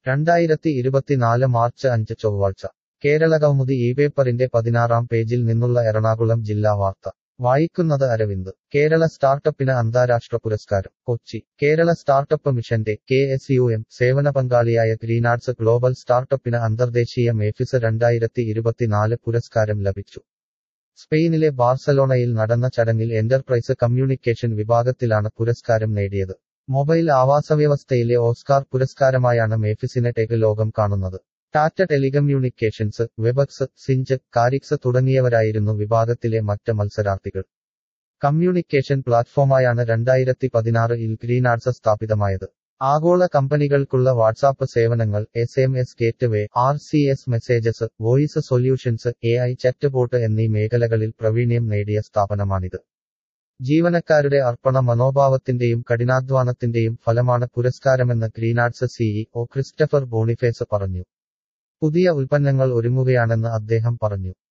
രണ്ടായിരത്തി ഇരുപത്തിനാല് മാർച്ച് അഞ്ച് ചൊവ്വാഴ്ച കേരളകൗമുദി ഈ പേപ്പറിന്റെ പതിനാറാം പേജിൽ നിന്നുള്ള എറണാകുളം ജില്ലാ വാർത്ത വായിക്കുന്നത് അരവിന്ദ് കേരള സ്റ്റാർട്ടപ്പിന് അന്താരാഷ്ട്ര പുരസ്കാരം കൊച്ചി കേരള സ്റ്റാർട്ടപ്പ് മിഷന്റെ കെ എസ് യു എം സേവന പങ്കാളിയായ ഗ്രീനാർട്സ് ഗ്ലോബൽ സ്റ്റാർട്ടപ്പിന് അന്തർദേശീയ മേഫിസ് രണ്ടായിരത്തി ഇരുപത്തിനാല് പുരസ്കാരം ലഭിച്ചു സ്പെയിനിലെ ബാർസലോണയിൽ നടന്ന ചടങ്ങിൽ എന്റർപ്രൈസ് കമ്മ്യൂണിക്കേഷൻ വിഭാഗത്തിലാണ് പുരസ്കാരം നേടിയത് മൊബൈൽ ആവാസവ്യവസ്ഥയിലെ ഓസ്കാർ പുരസ്കാരമായാണ് മേഫിസിനെ ടെക് ലോകം കാണുന്നത് ടാറ്റ ടെലികമ്മ്യൂണിക്കേഷൻസ് വെബക്സ് സിഞ്ച് കാരിക്സ് തുടങ്ങിയവരായിരുന്നു വിഭാഗത്തിലെ മറ്റ് മത്സരാർത്ഥികൾ കമ്മ്യൂണിക്കേഷൻ പ്ലാറ്റ്ഫോമായാണ് രണ്ടായിരത്തി പതിനാറിൽ ഗ്രീനാർട്സ് സ്ഥാപിതമായത് ആഗോള കമ്പനികൾക്കുള്ള വാട്സാപ്പ് സേവനങ്ങൾ S M S gateway R C S messages voice solutions A I chatbot എന്നീ മേഖലകളിൽ പ്രവീണ്യം നേടിയ സ്ഥാപനമാണിത് ജീവനക്കാരുടെ അർപ്പണ മനോഭാവത്തിന്റെയും കഠിനാധ്വാനത്തിന്റെയും ഫലമാണ് പുരസ്കാരമെന്ന് ഗ്രീനാർട്സ് സിഇഒ ക്രിസ്റ്റഫർ ബോണിഫേസ് പറഞ്ഞു പുതിയ ഉൽപ്പന്നങ്ങൾ ഒരുങ്ങുകയാണെന്ന് അദ്ദേഹം പറഞ്ഞു